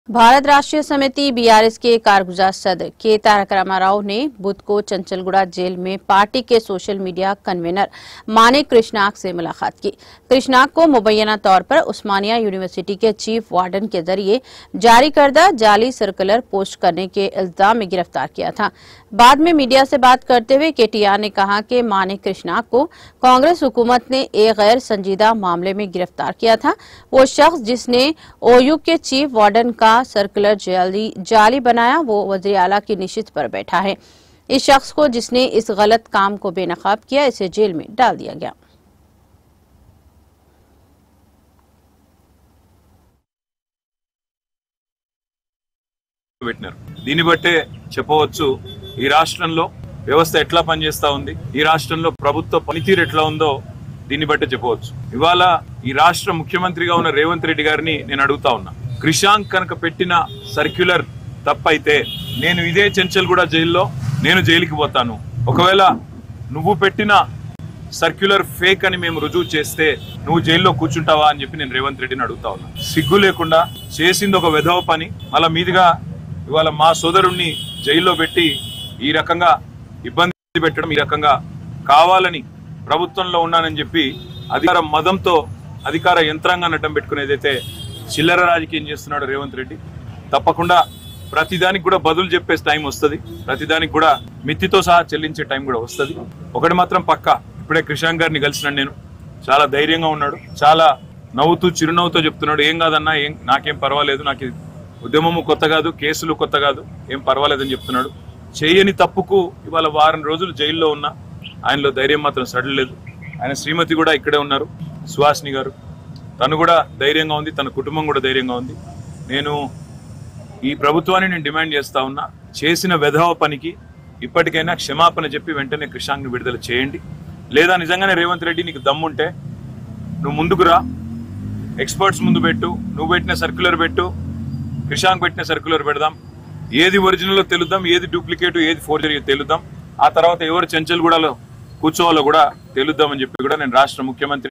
भारत राष्ट्रीय समिति बीआरएस के कारगुजार सदर के तारक रामाराव ने बुध को चंचलगुड़ा जेल में पार्टी के social media convener Manik Krishank से मुलाकात की कृष्णाक को मुबैना तौर पर उस्मानिया यूनिवर्सिटी के चीफ वार्डन के जरिए जारी करदा जाली सर्कुलर पोस्ट करने के इल्जाम में गिरफ्तार किया था बाद में मीडिया से बात करते हुए केटीआर ने कहा कि मानिक कृष्णाक को कांग्रेस हुकूमत ने एक गैर संजीदा मामले में गिरफ्तार किया था वो शख्स जिसने ओयू के चीफ वार्डन का सर्कुलर जाली जाली बनाया वो वजी अला की निश्चित पर बैठा है इस शख्स को जिसने इस गलत काम को बेनकाब किया इसे जेल में डाल दिया गया పెట్టినారు దీన్ని బట్టే చెప్పవచ్చు ఈ రాష్ట్రంలో వ్యవస్థ ఎట్లా పనిచేస్తా ఉంది ఈ రాష్ట్రంలో ప్రభుత్వ పనితీరు ఎట్లా ఉందో దీన్ని బట్టే చెప్పవచ్చు ఇవాళ ఈ రాష్ట్ర ముఖ్యమంత్రిగా ఉన్న రేవంత్ రెడ్డి గారిని నేను అడుగుతా ఉన్నా క్రిషాంక్ కనుక పెట్టిన సర్క్యులర్ తప్పైతే నేను ఇదే చెంచల్గూడ జైల్లో నేను జైలుకి పోతాను ఒకవేళ నువ్వు పెట్టిన సర్క్యులర్ ఫేక్ అని మేము రుజువు చేస్తే నువ్వు జైల్లో కూర్చుంటావా అని చెప్పి నేను రేవంత్ రెడ్డిని అడుగుతా ఉన్నా సిగ్గు లేకుండా చేసింది ఒక వెధవ పని మళ్ళా మీదుగా ఇవాళ మా సోదరుణ్ణి జైల్లో పెట్టి ఈ రకంగా ఇబ్బంది పెట్టడం ఈ రకంగా కావాలని ప్రభుత్వంలో ఉన్నానని చెప్పి అధికార మదంతో అధికార యంత్రాంగాన్ని అడ్డం పెట్టుకునేదైతే చిల్లర రాజకీయం చేస్తున్నాడు రేవంత్ రెడ్డి తప్పకుండా ప్రతిదానికి కూడా బదులు చెప్పే టైం వస్తుంది ప్రతిదానికి కూడా మిత్తితో సహా చెల్లించే టైం కూడా వస్తుంది ఒకటి మాత్రం పక్కా ఇప్పుడే కృషాంక్ గారిని కలిసినాను నేను చాలా ధైర్యంగా ఉన్నాడు చాలా నవ్వుతూ చిరునవ్వుతో చెప్తున్నాడు ఏం కాదన్నా ఏం నాకేం పర్వాలేదు నాకు ఇది ఉద్యమము కొత్త కాదు కేసులు కొత్త కాదు ఏం పర్వాలేదని చెప్తున్నాడు చేయని తప్పుకు ఇవాళ వారం రోజులు జైల్లో ఉన్నా ఆయనలో ధైర్యం మాత్రం సడలేదు ఆయన శ్రీమతి కూడా ఇక్కడే ఉన్నారు సుహాసిని గారు తను కూడా ధైర్యంగా ఉంది తన కుటుంబం కూడా ధైర్యంగా ఉంది నేను ఈ ప్రభుత్వాన్ని నేను డిమాండ్ చేస్తా ఉన్నా చేసిన వెధవ పనికి ఇప్పటికైనా క్షమాపణ చెప్పి వెంటనే కృషాంక్ని విడుదల చేయండి లేదా నిజంగానే రేవంత్ రెడ్డి నీకు దమ్ముంటే నువ్వు ముందుకు రా ఎక్స్పర్ట్స్ ముందు పెట్టు నువ్వు పెట్టిన సర్క్యులర్ పెట్టు కృషాంక్ పెట్టిన సర్క్యులర్ పెడదాం ఏది ఒరిజినల్ తెలుద్దాం ఏది డూప్లికేట్ ఏది ఫోర్జరీ తెలుద్దాం ఆ తర్వాత ఎవరు చెంచల్గూడలో కూర్చోవాలో కూడా తెలుద్దామని చెప్పి కూడా నేను రాష్ట్ర ముఖ్యమంత్రి